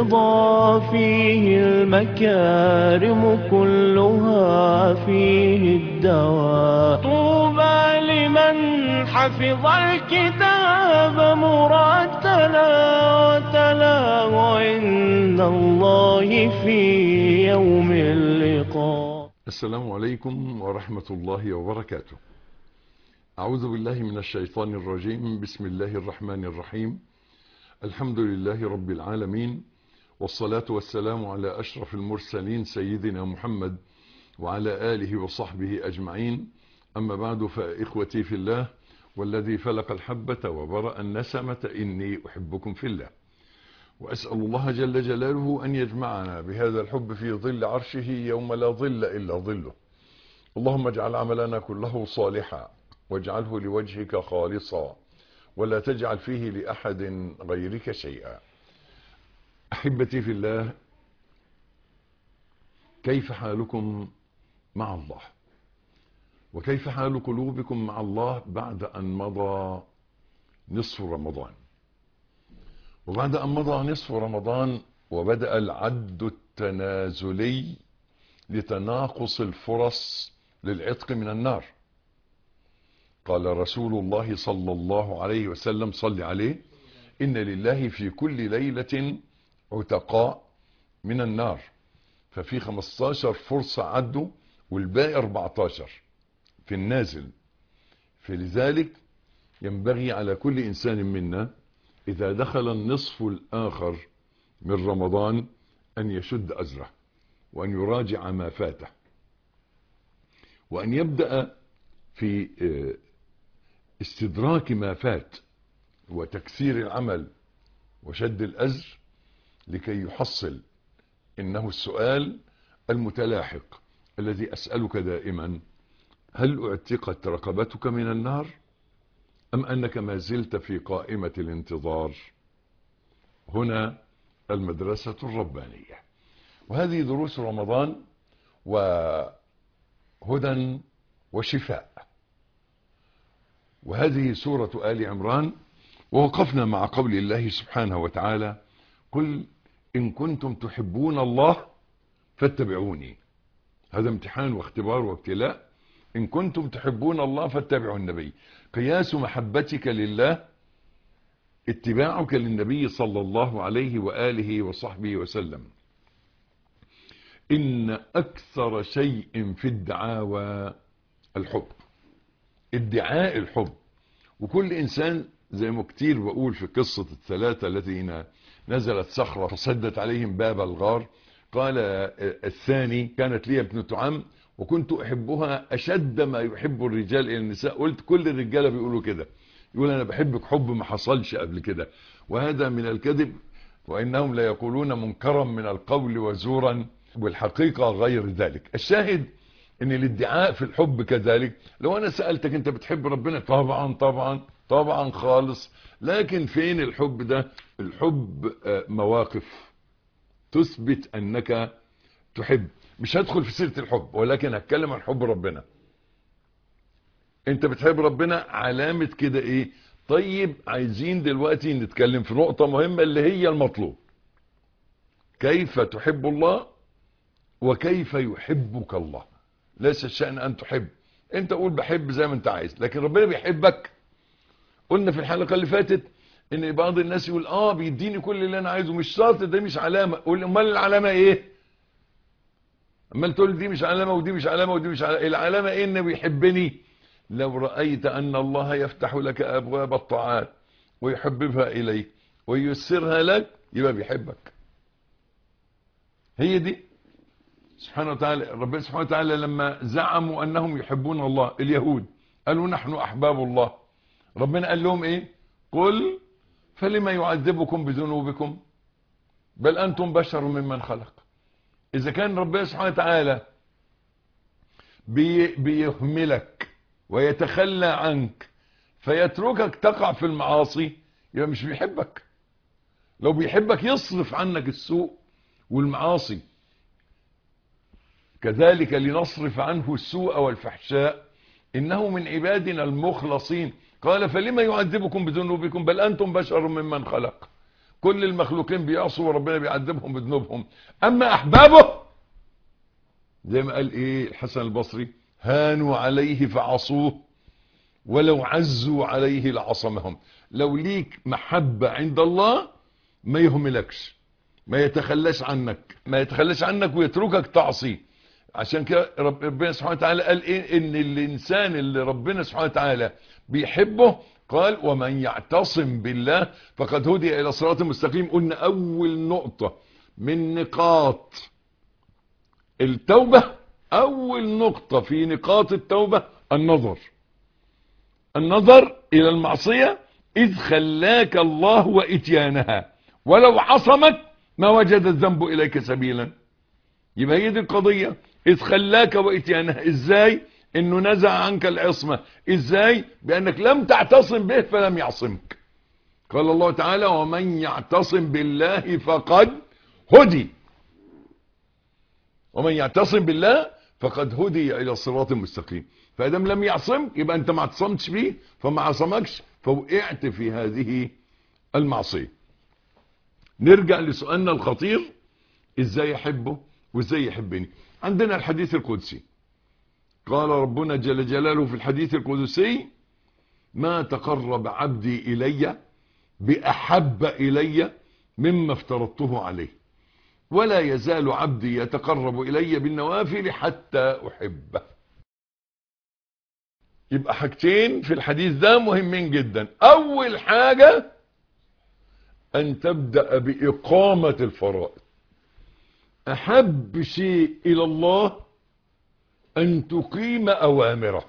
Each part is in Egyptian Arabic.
الرضا فيه المكارم كلها فيه الدواء طوبى لمن حفظ الكتاب مرتلا وتلاه عند الله في يوم اللقاء السلام عليكم ورحمة الله وبركاته أعوذ بالله من الشيطان الرجيم بسم الله الرحمن الرحيم الحمد لله رب العالمين والصلاة والسلام على أشرف المرسلين سيدنا محمد وعلى آله وصحبه أجمعين أما بعد فإخوتي في الله والذي فلق الحبة وبرأ النسمة إني أحبكم في الله وأسأل الله جل جلاله أن يجمعنا بهذا الحب في ظل عرشه يوم لا ظل إلا ظله اللهم اجعل عملنا كله صالحا واجعله لوجهك خالصا ولا تجعل فيه لأحد غيرك شيئا أحبتي في الله كيف حالكم مع الله وكيف حال قلوبكم مع الله بعد أن مضى نصف رمضان وبعد أن مضى نصف رمضان وبدأ العد التنازلي لتناقص الفرص للعتق من النار قال رسول الله صلى الله عليه وسلم صل عليه إن لله في كل ليلة عتقاء من النار ففي 15 فرصة عدوا والباقي 14 في النازل فلذلك ينبغي على كل إنسان منا إذا دخل النصف الآخر من رمضان أن يشد أزره وأن يراجع ما فاته وأن يبدأ في استدراك ما فات وتكثير العمل وشد الأزر لكي يحصل إنه السؤال المتلاحق الذي أسألك دائما هل اعتقت رقبتك من النار أم أنك ما زلت في قائمة الانتظار هنا المدرسة الربانية وهذه دروس رمضان وهدى وشفاء وهذه سورة آل عمران ووقفنا مع قول الله سبحانه وتعالى قل إن كنتم تحبون الله فاتبعوني هذا امتحان واختبار وابتلاء إن كنتم تحبون الله فاتبعوا النبي قياس محبتك لله اتباعك للنبي صلى الله عليه وآله وصحبه وسلم إن أكثر شيء في الدعاوى الحب ادعاء الحب وكل إنسان زي ما كتير بقول في قصة الثلاثة الذين نزلت صخرة فسدت عليهم باب الغار قال الثاني كانت لي ابنة عم وكنت أحبها أشد ما يحب الرجال إلى النساء قلت كل الرجالة بيقولوا كده يقول أنا بحبك حب ما حصلش قبل كده وهذا من الكذب وإنهم لا يقولون منكرا من القول وزورا والحقيقة غير ذلك الشاهد ان الادعاء في الحب كذلك لو انا سألتك انت بتحب ربنا طبعا طبعا طبعا خالص لكن فين الحب ده الحب مواقف تثبت انك تحب مش هدخل في سيرة الحب ولكن هتكلم عن حب ربنا انت بتحب ربنا علامة كده ايه طيب عايزين دلوقتي نتكلم في نقطة مهمة اللي هي المطلوب كيف تحب الله وكيف يحبك الله ليس الشأن أن تحب أنت قول بحب زي ما أنت عايز لكن ربنا بيحبك قلنا في الحلقة اللي فاتت ان بعض الناس يقول اه بيديني كل اللي انا عايزه مش شرط ده مش علامة قول امال العلامة ايه امال تقول دي مش علامة ودي مش علامة ودي مش علامة العلامة ايه انه بيحبني لو رأيت ان الله يفتح لك ابواب الطاعات ويحببها اليك وييسرها لك يبقى بيحبك هي دي سبحانه وتعالى ربنا سبحانه وتعالى لما زعموا انهم يحبون الله اليهود قالوا نحن احباب الله ربنا قال لهم ايه قل فلما يعذبكم بذنوبكم بل انتم بشر ممن خلق اذا كان ربنا سبحانه وتعالى بي بيهملك ويتخلى عنك فيتركك تقع في المعاصي يبقى مش بيحبك لو بيحبك يصرف عنك السوء والمعاصي كذلك لنصرف عنه السوء والفحشاء إنه من عبادنا المخلصين قال فلما يعذبكم بذنوبكم بل أنتم بشر ممن خلق كل المخلوقين بيعصوا وربنا بيعذبهم بذنوبهم اما احبابه زي ما قال ايه الحسن البصري هانوا عليه فعصوه ولو عزوا عليه لعصمهم لو ليك محبة عند الله ما يهملكش ما يتخلاش عنك ما يتخلاش عنك ويتركك تعصي عشان كده رب- ربنا سبحانه وتعالى قال ايه ان الانسان اللي ربنا سبحانه وتعالى بيحبه قال ومن يعتصم بالله فقد هدي الى صراط مستقيم قلنا اول نقطة من نقاط التوبة اول نقطة في نقاط التوبة النظر النظر الى المعصية اذ خلاك الله واتيانها ولو عصمك ما وجد الذنب اليك سبيلا يبقى هي دي القضية اذ خلاك واتيانها ازاي انه نزع عنك العصمة ازاي بانك لم تعتصم به فلم يعصمك قال الله تعالى ومن يعتصم بالله فقد هدي ومن يعتصم بالله فقد هدي الى صراط مستقيم فادام لم يعصمك يبقى انت ما اعتصمتش بيه فما عصمكش فوقعت في هذه المعصية نرجع لسؤالنا الخطير ازاي يحبه وازاي يحبني عندنا الحديث القدسي قال ربنا جل جلاله في الحديث القدسي ما تقرب عبدي الي باحب الي مما افترضته عليه ولا يزال عبدي يتقرب الي بالنوافل حتى احبه يبقى حاجتين في الحديث ده مهمين جدا اول حاجة ان تبدأ باقامة الفرائض احب شيء الى الله ان تقيم اوامره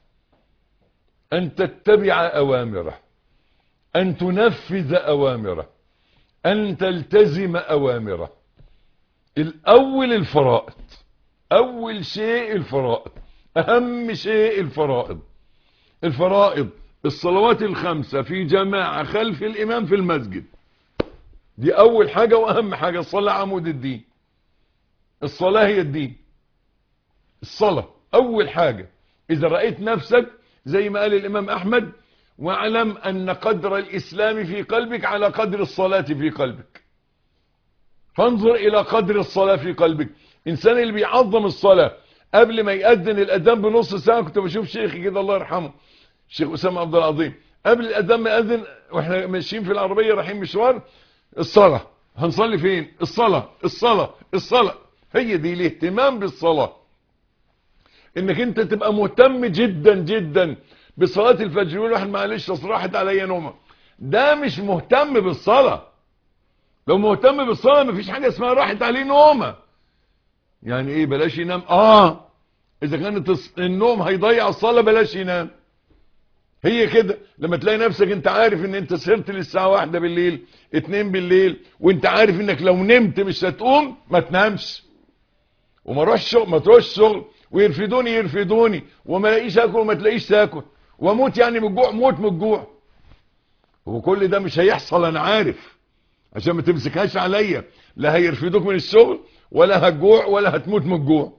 ان تتبع اوامره ان تنفذ اوامره ان تلتزم اوامره الاول الفرائض اول شيء الفرائض اهم شيء الفرائض الفرائض الصلوات الخمسة في جماعة خلف الامام في المسجد دي اول حاجة واهم حاجة الصلاة عمود الدين الصلاة هي الدين الصلاة اول حاجة اذا رأيت نفسك زي ما قال الامام احمد واعلم ان قدر الاسلام في قلبك على قدر الصلاة في قلبك فانظر الى قدر الصلاة في قلبك انسان اللي بيعظم الصلاة قبل ما يأذن الاذان بنص ساعة كنت بشوف شيخي كده الله يرحمه الشيخ اسامة عبد العظيم قبل الاذان ما يأذن واحنا ماشيين في العربية رايحين مشوار الصلاة هنصلي فين الصلاة الصلاة الصلاة هي دي الاهتمام بالصلاة انك انت تبقى مهتم جدا جدا بصلاة الفجر يقول واحد معلش اصل راحت عليا نومه ده مش مهتم بالصلاة لو مهتم بالصلاة مفيش حاجة اسمها راحت عليه نومه يعني ايه بلاش ينام اه اذا كانت الص- النوم هيضيع الصلاة بلاش ينام هي كده لما تلاقي نفسك انت عارف ان انت سهرت للساعة واحدة بالليل اتنين بالليل وانت عارف انك لو نمت مش هتقوم ما تنامش وما روحش شغل ما تروحش شغل ويرفدوني يرفدوني وما لاقيش اكل وما تلاقيش تاكل واموت يعني من الجوع موت من الجوع وكل ده مش هيحصل انا عارف عشان ما تمسكهاش عليا لا هيرفدوك من الشغل ولا هتجوع ولا هتموت من الجوع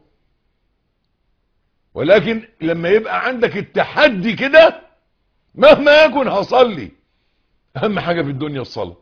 ولكن لما يبقى عندك التحدي كده مهما يكن هصلي اهم حاجة في الدنيا الصلاة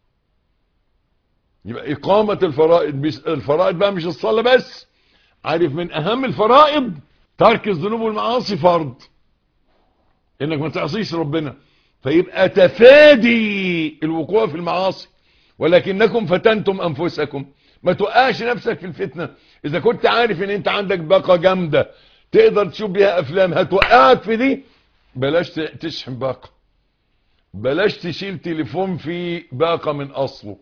يبقى اقامة الفرائض مش الفرائض بقى مش الصلاة بس عارف من اهم الفرائض ترك الذنوب والمعاصي فرض انك ما تعصيش ربنا فيبقى تفادي الوقوع في المعاصي ولكنكم فتنتم انفسكم ما توقعش نفسك في الفتنة اذا كنت عارف ان انت عندك باقة جامدة تقدر تشوف بيها افلام هتوقعك في دي بلاش ت- تشحن باقة بلاش تشيل تليفون فيه باقة من اصله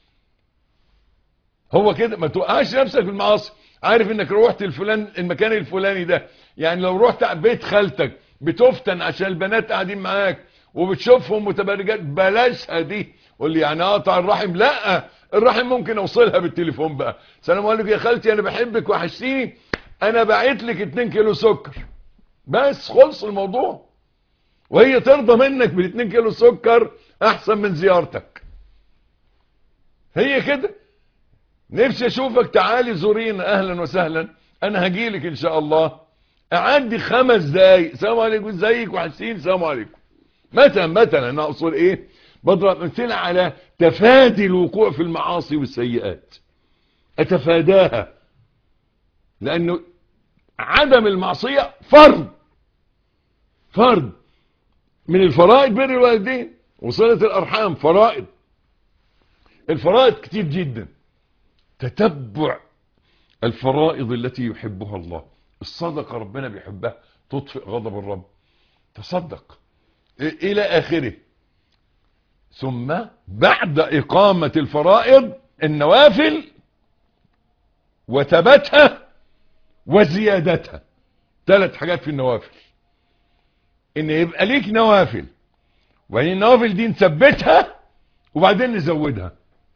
هو كده ما توقعش نفسك في المعاصي عارف انك روحت الفلان المكان الفلاني ده يعني لو رحت بيت خالتك بتفتن عشان البنات قاعدين معاك وبتشوفهم متبرجات بلاشها دي قول لي يعني اقطع الرحم لا الرحم ممكن اوصلها بالتليفون بقى سلام عليكم يا خالتي انا بحبك وحشتيني انا باعت لك 2 كيلو سكر بس خلص الموضوع وهي ترضى منك بال 2 كيلو سكر احسن من زيارتك هي كده نفسي اشوفك تعالي زورينا اهلا وسهلا انا هجيلك ان شاء الله اعدي خمس دقايق سلام عليكم ازيك وحشين سلام عليكم مثلا مثلا انا اقصد ايه بضرب امثله على تفادي الوقوع في المعاصي والسيئات اتفاداها لانه عدم المعصيه فرض فرض من الفرائض بر الوالدين وصله الارحام فرائض الفرائض كتير جدا تتبع الفرائض التي يحبها الله الصدقه ربنا بيحبها تطفئ غضب الرب تصدق الى اخره ثم بعد اقامة الفرائض النوافل وثبتها وزيادتها ثلاث حاجات في النوافل ان يبقى ليك نوافل وبعدين النوافل دي نثبتها وبعدين نزودها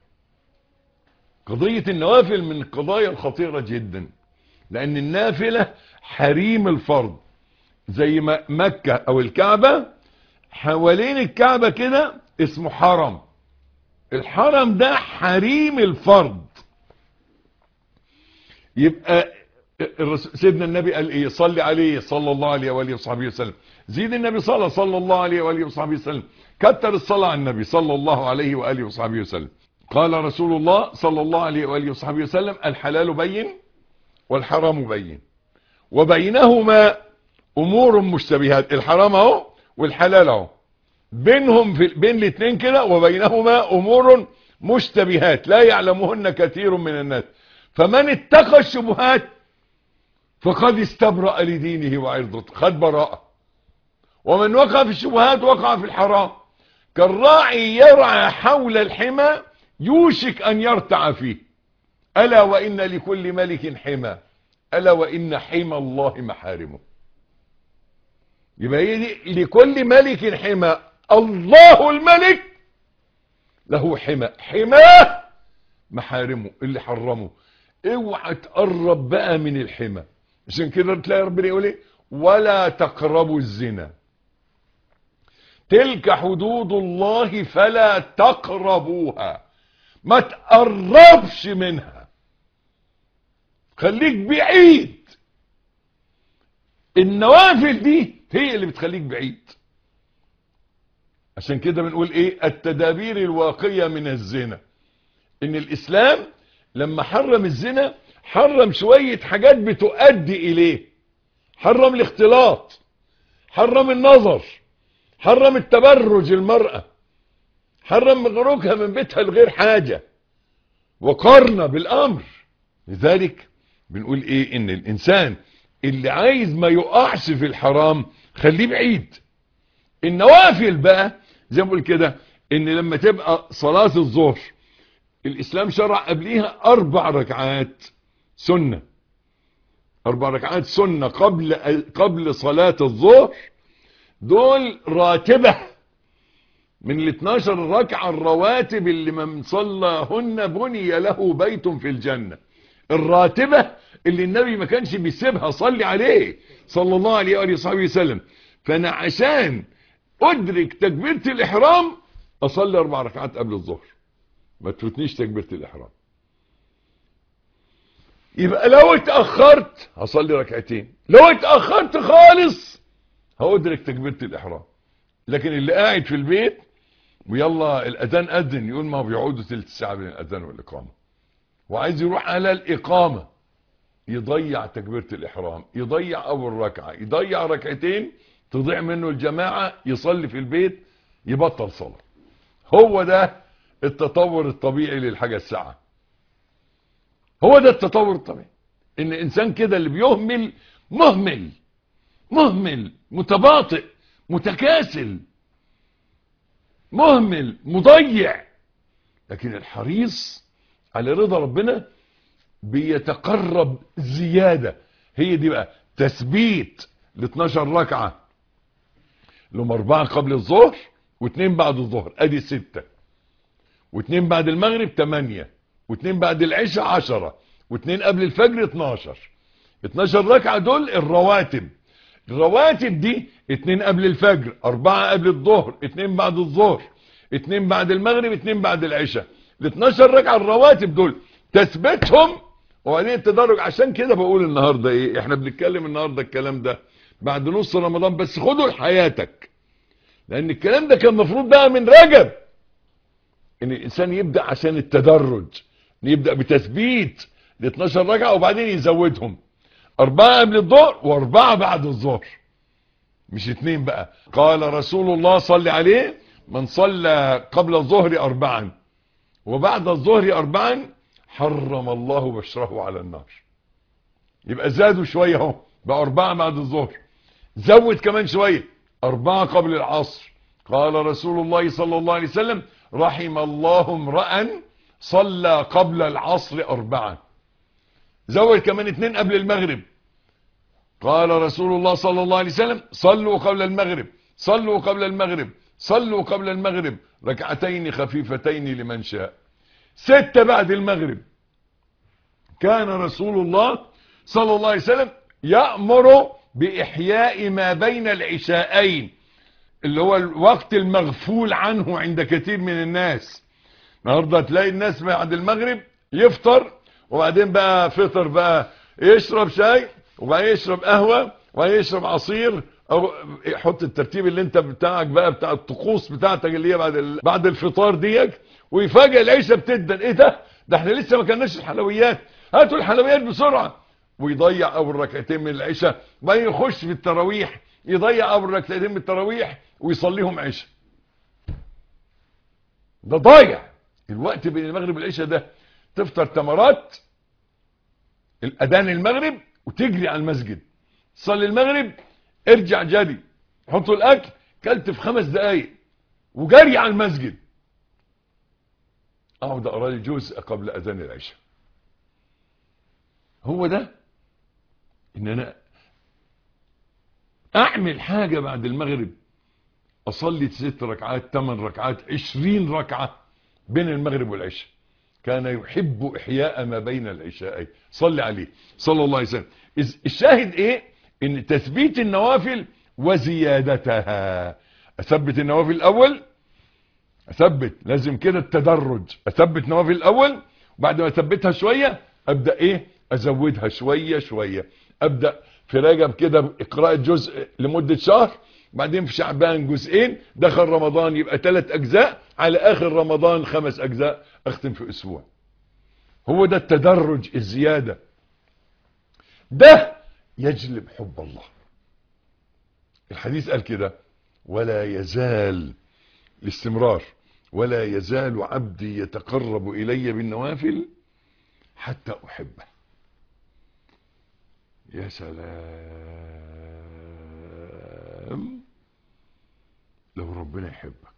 قضية النوافل من القضايا الخطيرة جدا لان النافلة حريم الفرض زي ما مكة او الكعبة حوالين الكعبة كده اسمه حرم الحرم ده حريم الفرض يبقى سيدنا النبي قال ايه صلي عليه صلى الله عليه واله وصحبه وسلم زيد النبي صلى صلى الله عليه واله وصحبه وسلم كتر الصلاه على النبي صلى الله عليه واله وصحبه وسلم قال رسول الله صلى الله عليه واله وصحبه وسلم الحلال بين والحرام بين وبينهما امور مشتبهات الحرام اهو والحلال اهو بينهم في بين الاثنين كده وبينهما امور مشتبهات لا يعلمهن كثير من الناس فمن اتقى الشبهات فقد استبرأ لدينه وعرضه خد براءة ومن وقع في الشبهات وقع في الحرام كالراعي يرعى حول الحمى يوشك ان يرتع فيه الا وان لكل ملك حمى الا وان حمى الله محارمه يبقى هي دي لكل ملك حمى الله الملك له حمى حماه محارمه اللي حرمه اوعى تقرب بقى من الحمى عشان كده تلاقي ربنا يقول ايه ولا تقربوا الزنا تلك حدود الله فلا تقربوها ما تقربش منها خليك بعيد النوافل دي هي اللي بتخليك بعيد عشان كده بنقول ايه التدابير الواقية من الزنا ان الاسلام لما حرم الزنا حرم شوية حاجات بتؤدي اليه حرم الاختلاط حرم النظر حرم التبرج المرأة حرم خروجها من بيتها لغير حاجة وقرنا بالامر لذلك بنقول ايه ان الانسان اللي عايز ما يقعش في الحرام خليه بعيد النوافل بقى زي ما بقول كده ان لما تبقى صلاة الظهر الاسلام شرع قبليها اربع ركعات سنة اربع ركعات سنة قبل قبل صلاة الظهر دول راتبة من ال 12 ركعة الرواتب اللي من صلاهن بني له بيت في الجنة الراتبة اللي النبي ما كانش بيسيبها صلي عليه صلى الله عليه وآله وصحبه وسلم فانا عشان ادرك تكبيرة الاحرام اصلي اربع ركعات قبل الظهر ما تفوتنيش تكبيرة الاحرام يبقى لو اتأخرت هصلي ركعتين لو اتأخرت خالص هأدرك تكبيرة الاحرام لكن اللي قاعد في البيت ويلا الاذان اذن يقول ما هو بيقعدوا تلت ساعة بين الاذان والاقامة وعايز يروح على الاقامة يضيع تكبيرة الاحرام يضيع اول ركعة يضيع ركعتين تضيع منه الجماعة يصلي في البيت يبطل صلاة هو ده التطور الطبيعي للحاجة الساعة هو ده التطور الطبيعي ان انسان كده اللي بيهمل مهمل مهمل متباطئ متكاسل مهمل مضيع لكن الحريص على رضا ربنا بيتقرب زيادة هي دي بقى تثبيت ل 12 ركعة لهم اربعة قبل الظهر واثنين بعد الظهر ادي ستة واثنين بعد المغرب تمانية واثنين بعد العشاء عشرة واثنين قبل الفجر 12 12 ركعة دول الرواتب الرواتب دي اتنين قبل الفجر اربعة قبل الظهر اتنين بعد الظهر اتنين بعد المغرب اتنين بعد العشاء ال 12 ركعة الرواتب دول تثبتهم وبعدين التدرج عشان كده بقول النهاردة ايه احنا بنتكلم النهاردة الكلام ده بعد نص رمضان بس خده لحياتك لان الكلام ده كان المفروض بقى من رجب ان الانسان يبدأ عشان التدرج يبدأ بتثبيت ال 12 ركعة وبعدين يزودهم اربعة قبل الظهر واربعة بعد الظهر مش اتنين بقى قال رسول الله صلى عليه من صلى قبل الظهر اربعا وبعد الظهر اربعا حرم الله بشره على النار يبقى زادوا شوية اهو بقى اربعة بعد الظهر زود كمان شوية اربعة قبل العصر قال رسول الله صلى الله عليه وسلم رحم الله امرأ صلى قبل العصر اربعا زود كمان اتنين قبل المغرب قال رسول الله صلى الله عليه وسلم صلوا قبل المغرب صلوا قبل المغرب صلوا قبل المغرب ركعتين خفيفتين لمن شاء ستة بعد المغرب كان رسول الله صلى الله عليه وسلم يأمر بإحياء ما بين العشاءين اللي هو الوقت المغفول عنه عند كثير من الناس النهارده تلاقي الناس بعد المغرب يفطر وبعدين بقى فطر بقى يشرب شاي وبعدين يشرب قهوة وبعدين يشرب عصير او حط الترتيب اللي انت بتاعك بقى بتاع الطقوس بتاعتك اللي هي بعد ال... بعد الفطار ديك ويفاجئ العيشه بتدن ايه ده ده احنا لسه ما كناش الحلويات هاتوا الحلويات بسرعه ويضيع اول ركعتين من العشاء وبعدين يخش في التراويح يضيع اول ركعتين من التراويح ويصليهم عشاء ده ضايع الوقت بين المغرب والعشاء ده تفطر تمرات الاذان المغرب وتجري على المسجد تصلي المغرب ارجع جري حطوا الاكل كلت في خمس دقايق وجري على المسجد اقعد اقرا لي جزء قبل اذان العشاء هو ده ان انا اعمل حاجة بعد المغرب اصلي ست ركعات ثمان ركعات عشرين ركعة بين المغرب والعشاء كان يحب احياء ما بين العشاءين صلي عليه صلى الله عليه وسلم الشاهد ايه ان تثبيت النوافل وزيادتها اثبت النوافل الاول اثبت لازم كده التدرج اثبت نوافل الاول بعد ما اثبتها شوية ابدأ ايه ازودها شوية شوية ابدأ في رجب كده قراءة جزء لمدة شهر بعدين في شعبان جزئين دخل رمضان يبقى ثلاث اجزاء على اخر رمضان خمس اجزاء اختم في اسبوع هو ده التدرج الزيادة ده يجلب حب الله الحديث قال كده ولا يزال الاستمرار ولا يزال عبدي يتقرب إلي بالنوافل حتى أحبه يا سلام لو ربنا يحبك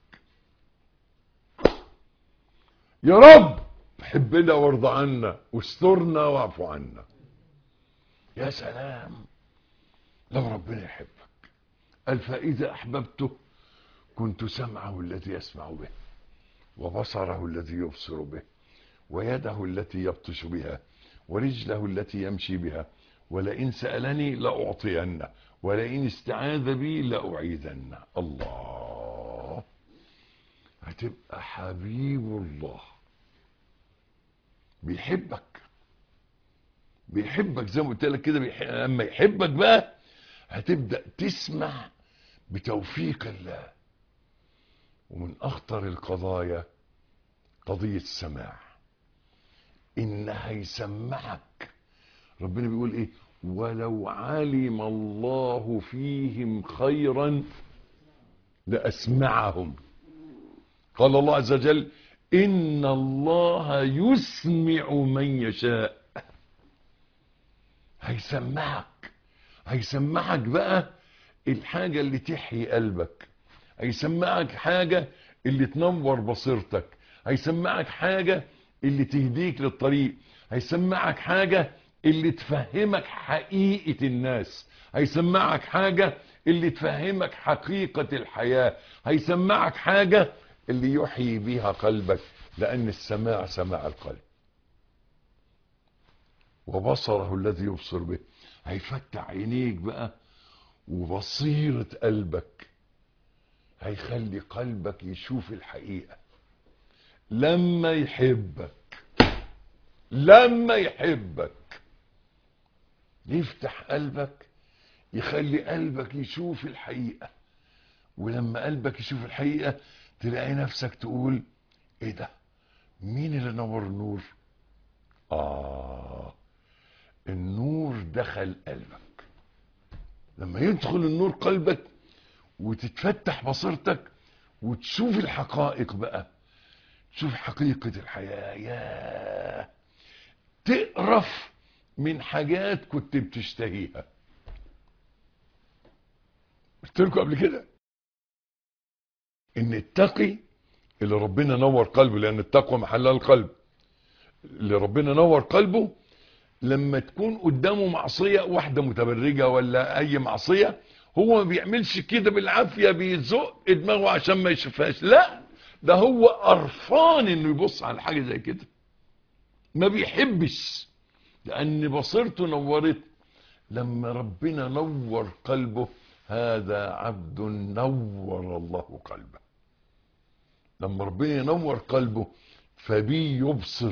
يا رب حبنا وارضى عنا واسترنا واعف عنا يا سلام لو ربنا يحبك قال فإذا أحببته كنت سمعه الذي يسمع به وبصره الذي يبصر به ويده التي يبطش بها ورجله التي يمشي بها ولئن سألني لأعطينه ولئن استعاذ بي لأعيذنه الله هتبقى حبيب الله بيحبك بيحبك زي ما قلت لك كده بيحب... لما يحبك بقى هتبدأ تسمع بتوفيق الله ومن اخطر القضايا قضية السماع ان هيسمعك ربنا بيقول ايه ولو علم الله فيهم خيرا لاسمعهم قال الله عز وجل ان الله يسمع من يشاء هيسمعك هيسمعك بقى الحاجة اللي تحيي قلبك هيسمعك حاجة اللي تنور بصيرتك هيسمعك حاجة اللي تهديك للطريق هيسمعك حاجة اللي تفهمك حقيقة الناس هيسمعك حاجة اللي تفهمك حقيقة الحياة هيسمعك حاجة اللي يحيي بيها قلبك لأن السماع سماع القلب وبصره الذي يبصر به هيفتح عينيك بقى وبصيرة قلبك هيخلي قلبك يشوف الحقيقة لما يحبك لما يحبك يفتح قلبك يخلي قلبك يشوف الحقيقة ولما قلبك يشوف الحقيقة تلاقي نفسك تقول ايه ده مين اللي نور النور اه النور دخل قلبك لما يدخل النور قلبك وتتفتح بصيرتك وتشوف الحقائق بقى تشوف حقيقة الحياة يا تقرف من حاجات كنت بتشتهيها قلت لكم قبل كده ان التقي اللي ربنا نور قلبه لان التقوى محلها القلب اللي ربنا نور قلبه لما تكون قدامه معصية واحدة متبرجة ولا اي معصية هو ما بيعملش كده بالعافية بيزق دماغه عشان ما يشوفهاش لا ده هو قرفان انه يبص على حاجة زي كده ما بيحبش لان بصيرته نورت لما ربنا نور قلبه هذا عبد نور الله قلبه لما ربنا ينور قلبه فبي يبصر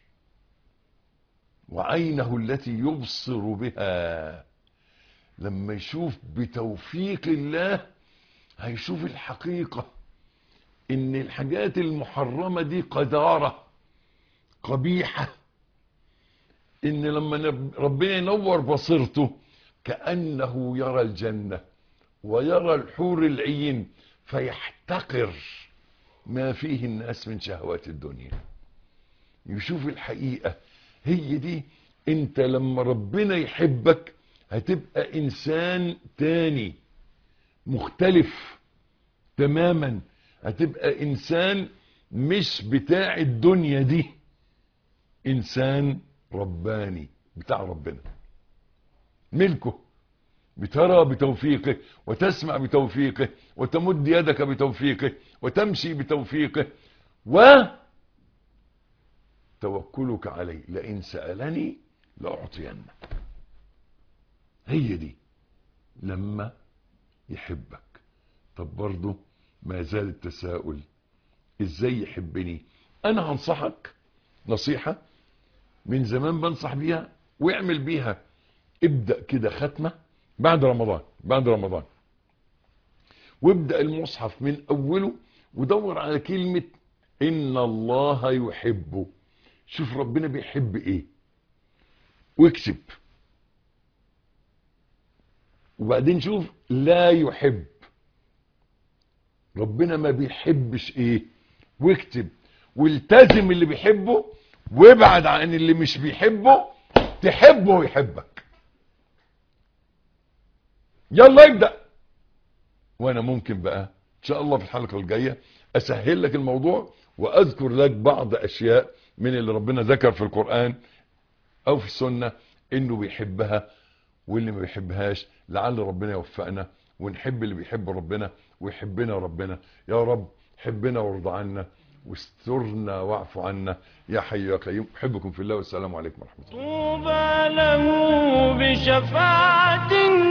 وعينه التي يبصر بها لما يشوف بتوفيق الله هيشوف الحقيقة ان الحاجات المحرمة دي قذارة قبيحة ان لما ربنا ينور بصيرته كأنه يرى الجنة ويرى الحور العين فيحتقر ما فيه الناس من شهوات الدنيا يشوف الحقيقة هي دي انت لما ربنا يحبك هتبقى انسان تاني مختلف تماما هتبقى انسان مش بتاع الدنيا دي انسان رباني بتاع ربنا ملكه بترى بتوفيقه وتسمع بتوفيقه وتمد يدك بتوفيقه وتمشي بتوفيقه و توكلك عليه لئن سألني لأعطينه هي دي لما يحبك طب برضه ما زال التساؤل ازاي يحبني انا هنصحك نصيحة من زمان بنصح بيها واعمل بيها ابدأ كده ختمة بعد رمضان بعد رمضان وابدأ المصحف من اوله ودور على كلمة ان الله يحبه شوف ربنا بيحب ايه واكتب وبعدين شوف لا يحب ربنا ما بيحبش ايه واكتب والتزم اللي بيحبه وابعد عن اللي مش بيحبه تحبه ويحبك يلا ابدأ وانا ممكن بقى ان شاء الله في الحلقة الجاية اسهل لك الموضوع واذكر لك بعض اشياء من اللي ربنا ذكر في القرآن او في السنة انه بيحبها واللي ما بيحبهاش لعل ربنا يوفقنا ونحب اللي بيحب ربنا ويحبنا ربنا يا رب حبنا وارضى عنا واسترنا واعف عنا يا حي يا قيوم احبكم في الله والسلام عليكم ورحمه الله طوبى له بشفاعة